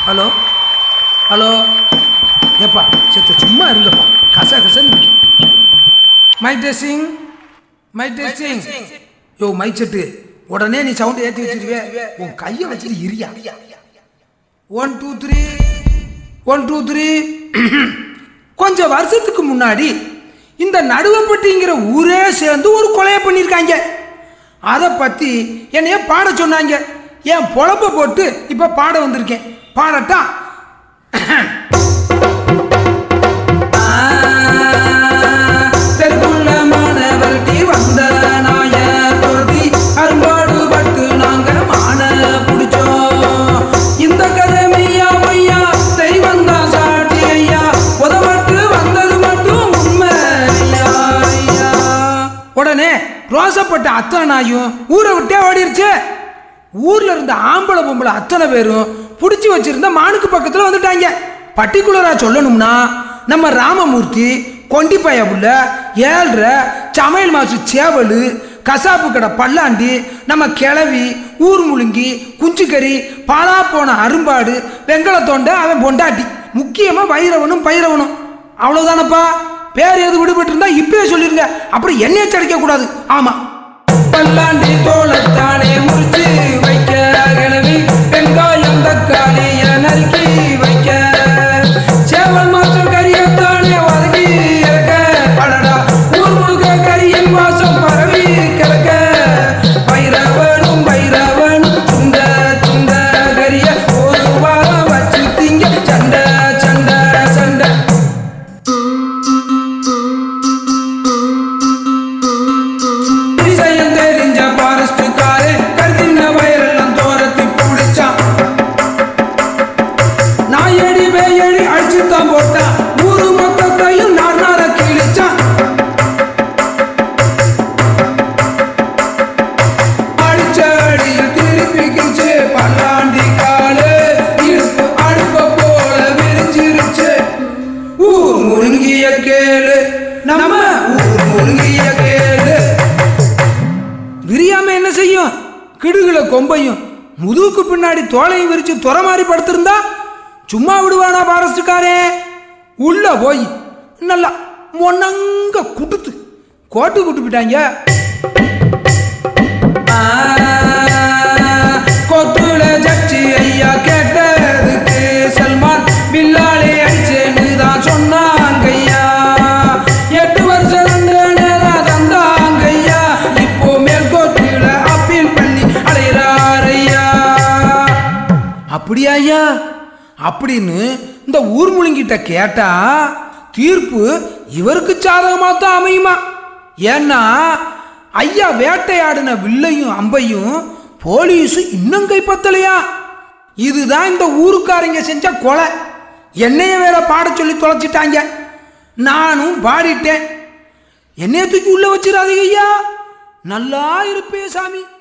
Hello hello ஏப்பா செத்த சும்மா இருங்கப்பா கச கசன்னு இருக்கு. மைக் டெஸ்டிங் மைக் டெஸ்டிங் யோ மைக் செட்டு உடனே நீ சவுண்ட் ஏற்றி வச்சிருவே உன் கையை வச்சுட்டு இரியா one two three one two three கொஞ்சம் வருஷத்துக்கு முன்னாடி இந்த நடுவப்பட்டிங்கிற ஊரே சேர்ந்து ஒரு கொலையை பண்ணியிருக்காங்க அதை பற்றி என்னைய பாட சொன்னாங்க என் பொழப்ப போட்டு இப்போ பாட வந்திருக்கேன் பாடட்டா தெருக்குள்ள மாணவர்டி வந்த நாய துரத்தி அரும்பாடு பட்டு நாங்க மான பிடிச்சோம் இந்த கதை மெய்யா மையா தெய்வம் தான் சாட்சி ஐயா உதவட்டு வந்தது மட்டும் உண்மை ஐயா, ஐயா. உடனே ரோசப்பட்ட அத்தனை நாயும் ஊரை விட்டே ஓடிருச்சு ஊர்ல இருந்த ஆம்பளை பொம்பளை அத்தனை பேரும் பிடிச்சி வச்சிருந்த மானுக்கு பக்கத்துல வந்துட்டாங்க பர்டிகுலரா சொல்லணும்னா நம்ம ராமமூர்த்தி கொண்டிப்பாய புள்ள ஏழ்ரை சமையல் மாசு சேவல் கசாப்பு கடை பல்லாண்டி நம்ம கிளவி ஊர் முழுங்கி குஞ்சுக்கறி பாலா போன அரும்பாடு வெங்கலத்தோண்ட அவன் பொண்டாட்டி முக்கியமா வைரவனும் பைரவனும் அவ்வளவுதானப்பா பேர் எது விடுபட்டு இருந்தா இப்பயே சொல்லிருங்க அப்புறம் என்னைய சடிக்க கூடாது ஆமா பல்லாண்டி தோளத்தானே முறிச்சு வைக்க கிளவி வெங்காயம் தக்காளிய நறுக்கி வைக்க சேவல் மாற்றம் கரியத்தானே வதக்கி இறக்க அடடா ஊர் முழுக்க கரியின் வாசம் பரவி கிடக்க பைரவனும் பைரவனும் துண்ட துண்ட கரிய ஒரு வாரம் வச்சு திங்க சண்டை சண்டை சண்டை விஷயம் தெரிஞ்ச பாரஸ்டுக்காரே கருத்தின வயரெல்லாம் தோரத்தி பிடிச்சான் நாயடி வேயடி அடிச்சுத்தான் போட்டான் ஊரு மொத்தத்தையும் நார் நார கிழிச்சான் அடிச்ச அடியில் திருப்பி கிச்சு பல்லாண்டி காலு இடுப்பு அடுப்ப போல விரிஞ்சிருச்சு ஊர் முழுங்கிய கேளு நம்ம ஊர் முழுங்கிய கேளு விரியாம என்ன செய்யும் கிடுகுல கொம்பையும் முதுகுக்கு பின்னாடி தோலையும் விரிச்சு துற மாதிரி படுத்திருந்தா சும்மா விடுவானா பாரஸ்டுக்காரே உள்ள போய் நல்லா மொன்னங்க குடுத்து கோட்டு குட்டுப்பிட்டாங்க கோட்டுல ஜட்ஜி ஐயா கேட்டதுக்கு சல்மான் பில்லாலே அடிச்சேன்னு தான் சொன்னாங்க ஐயா எட்டு வருஷம் தண்டனை தந்தாங்க ஐயா இப்போ மேல்கோட்டுல அப்பீல் பண்ணி அலைகிறார் ஐயா அப்படியா ஐயா அப்படின்னு இந்த ஊர் முழுங்கிட்ட கேட்டா தீர்ப்பு இவருக்கு சாதகமா தான் அமையுமா ஏன்னா ஐயா வேட்டையாடின வில்லையும் அம்பையும் போலீஸ் இன்னும் கைப்பத்தலையா இதுதான் இந்த ஊருக்காரங்க செஞ்ச கொலை என்னைய வேற பாட சொல்லி தொலைச்சிட்டாங்க நானும் பாடிட்டேன் என்னைய தூக்கி உள்ள வச்சிடாதீங்க ஐயா நல்லா இருப்பே சாமி